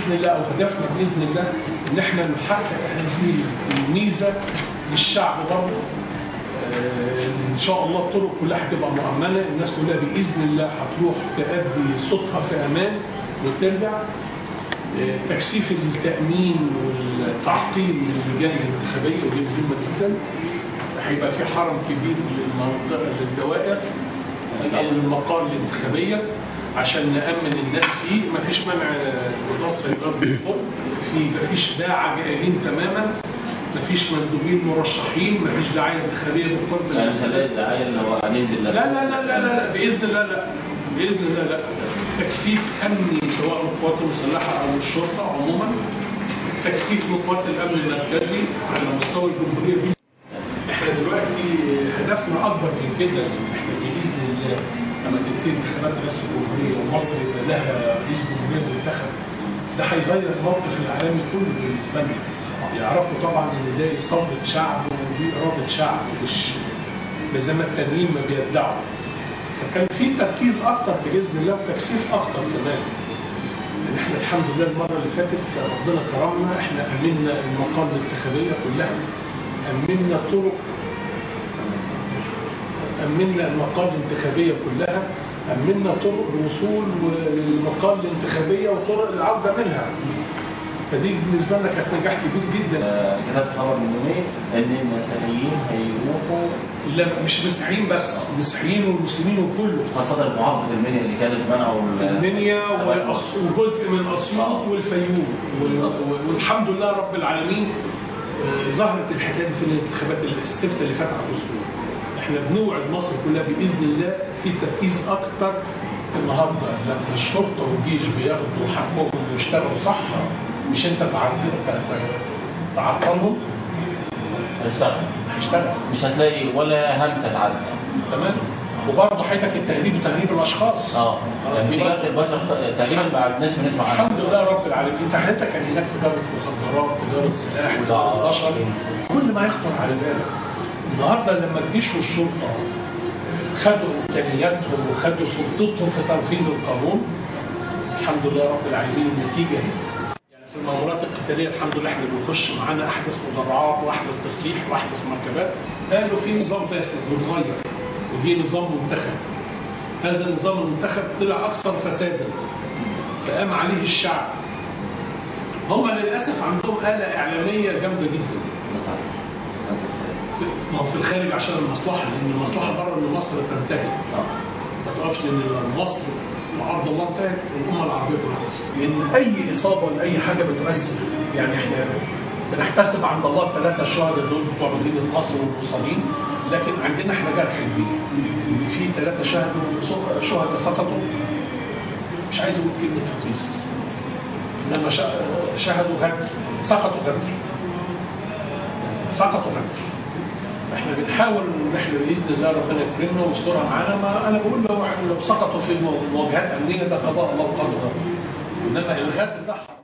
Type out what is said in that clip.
باذن الله او هدفنا باذن الله ان احنا نحقق هذه الميزه للشعب برضه آه، ان شاء الله الطرق كلها هتبقى مؤمنه الناس كلها باذن الله هتروح تأدي صوتها في امان وترجع آه، تكثيف التامين والتعقيم للجان الانتخابيه ودي مهمه جدا هيبقى في حرم كبير للمنطقه للدوائر او للمقار الانتخابيه عشان نامن الناس فيه مفيش منع وزاره السيارات بالقرب في مفيش داعة جائلين تماما مفيش مندوبين مرشحين مفيش دعايه انتخابيه بالقرب يعني مش هنلاقي الدعايه اللي هو قاعدين بالله لا لا لا لا لا, لا باذن الله لا باذن الله لا تكثيف امني سواء من القوات المسلحه او الشرطه عموما تكثيف من قوات الامن المركزي على مستوى الجمهوريه احنا دلوقتي هدفنا اكبر من كده احنا باذن الله لما تنتهي انتخابات رئاسه الجمهوريه ومصر يبقى لها رئيس جمهوريه منتخب ده هيغير الموقف العالمي كله بالنسبه لنا يعرفوا طبعا ان ده صبر شعب ودي اراده شعب مش مش زي ما التانيين ما بيدعوا فكان في تركيز اكتر باذن الله وتكثيف اكتر كمان يعني احنا الحمد لله المره اللي فاتت ربنا كرمنا احنا امنا المقام الانتخابيه كلها امنا طرق امنا المقال الانتخابيه كلها امنا طرق الوصول للمقال الانتخابيه وطرق العوده منها فدي بالنسبه لنا كانت نجاح كبير جدا آه، كتبت خبر من يومين ان المسيحيين هيروحوا لا مش مسيحيين بس مسيحيين والمسلمين وكله خاصه محافظه المنيا اللي كانت منعوا ال- المنيا وأس- وجزء من اسيوط آه. والفيوم وال- والحمد لله رب العالمين آه، ظهرت الحكايه دي في الانتخابات اللي في السفت اللي فات على الاسبوع احنا بنوعد مصر كلها باذن الله في تركيز اكتر النهارده لما الشرطه والجيش بياخدوا حقهم ويشتغلوا صح مش انت تعرض تعطلهم هيشتغل. هيشتغل مش هتلاقي ولا همسه تعدي تمام وبرضه حياتك التهريب وتهريب الاشخاص اه يعني تجاره البشر تقريبا ما عدناش بنسمع عنها الحمد لله رب العالمين انت حياتك كان هناك تجاره مخدرات تجاره سلاح تجاره بشر كل ما يخطر على بالك النهارده لما الجيش والشرطه خدوا امكانياتهم وخدوا سلطتهم في تنفيذ القانون الحمد لله رب العالمين النتيجه اهي يعني في المامورات القتاليه الحمد لله احنا بنخش معانا احدث مدرعات واحدث تسليح واحدث مركبات قالوا في نظام فاسد متغير ودي نظام منتخب هذا النظام المنتخب طلع اكثر فسادا فقام عليه الشعب هم للاسف عندهم آلة إعلامية جامدة جدا ما هو في الخارج عشان المصلحة لأن المصلحة بره إن مصر تنتهي ما تقفش لأن مصر وعرض الله انتهت والأمة العربية كلها خلصت لأن أي إصابة لأي حاجة بتؤثر يعني إحنا بنحتسب عند الله الثلاثة الشهداء دول بتوع مدينة مصر والمصابين لكن عندنا إحنا جرح كبير إن في ثلاثة شهدوا شهداء سقطوا مش عايز أقول كلمة فتيس لما ش- شهدوا غدر سقطوا غدر سقطوا غدر احنا بنحاول ان احنا باذن الله ربنا يكرمنا ويسترها معانا ما انا بقول لو لو سقطوا في مواجهات امنيه ده قضاء الله وقدره انما الغدر ده